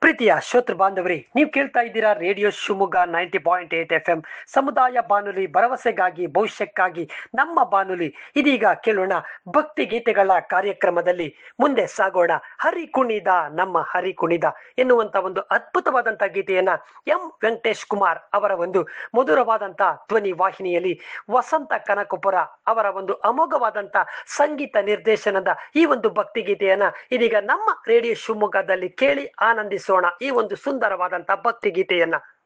ಪ್ರೀತಿಯ ಶ್ರೋತೃ ಬಾಂಧವರೇ ನೀವು ಕೇಳ್ತಾ ಇದ್ದೀರಾ radio Shivamogga ninety point eight F M ಸಮುದಾಯ ಬಾನುಲಿ ಭರವಸೆಗಾಗಿ ಭವಿಷ್ಯಕ್ಕಾಗಿ ನಮ್ಮ ಬಾನುಲಿ ಇದೀಗ ಕೇಳೋಣ ಭಕ್ತಿ ಗೀತೆಗಳ ಕಾರ್ಯಕ್ರಮದಲ್ಲಿ ಮುಂದೆ ಸಾಗೋಣ ಹರಿ ಕುಣಿದ ನಮ್ಮ ಹರಿ ಕುಣಿದ ಎನ್ನುವಂತ ಒಂದು ಅದ್ಭುತವಾದಂತ ಗೀತೆಯನ್ನ ಎಂ ವೆಂಕಟೇಶ್ ಕುಮಾರ್ ಅವರ ಒಂದು ಮಧುರವಾದಂತ ಧ್ವನಿ ವಾಹಿನಿಯಲ್ಲಿ ವಸಂತ ಕನಕಪುರ ಅವರ ಒಂದು ಅಮೋಘವಾದಂತ ಸಂಗೀತ ನಿರ್ದೇಶನದ ಈ ಒಂದು ಭಕ್ತಿ ಗೀತೆಯನ್ನ ಇದೀಗ ನಮ್ಮ ರೇಡಿಯೋ ಶಿವಮೊಗ್ಗದಲ್ಲಿ ಕೇಳಿ ಆನಂದಿಸೋಣ ಈ ಒಂದು ಸುಂದರವಾದಂತ ಭಕ್ತಿ ಗೀತೆಯನ್ನ